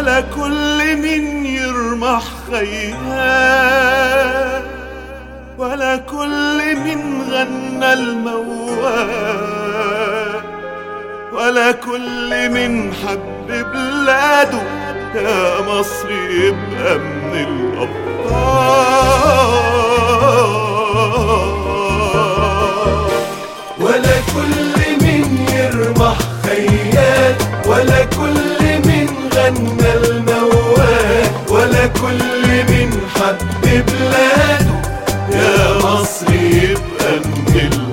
ولا كل من يرمح خيال ولا كل من غنى الموال ولا كل من حب بلاده يا مصر يبقى من الأبطال ولا كل من يرمح خيال ولا كل من غنى الموال ولا كل من حب بلاده يا مصر يبقى من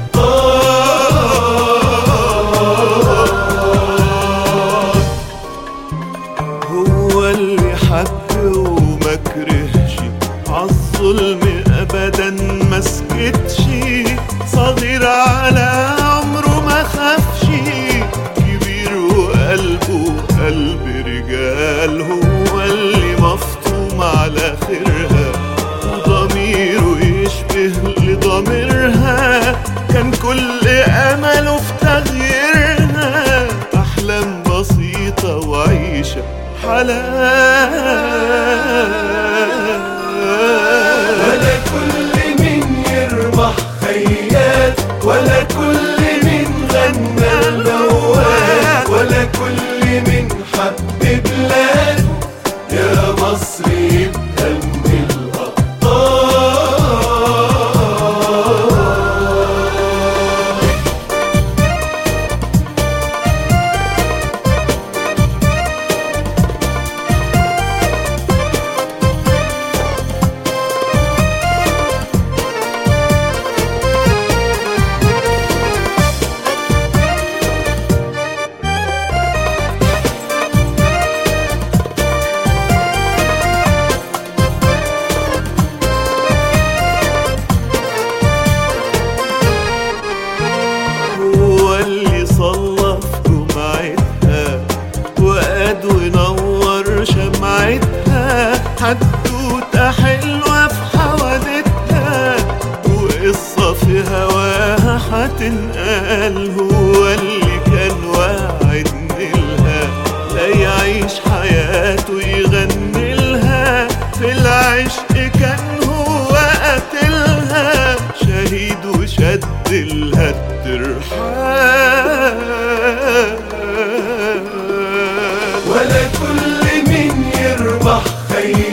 الأبطال هو اللي حب وما كرهش عالظلم ابدا ما سكتش صغير على عمره ما خافش كبير وقلبه قلب رجال هو اللي مفطوم على خيرها وضميره يشبه لضميرها كان كل امله في تغييرها احلام بسيطه وعيشه حلال ولا كل من يرمح خيال ولا كل من غنى الموال ولا كل من حب بلاده يا مصر يبقى من الأبطال هو اللي صلى في جمعتها وقاد ونور شمعتها حدوتة حلوة في حوادتها وقصة في هواها هتنقال هو اللي كان واعد لها لا يعيش حياته يغني لها في العشق كان هو قاتلها شهيد وشد لها الترحال ولا كل من يرمح خيال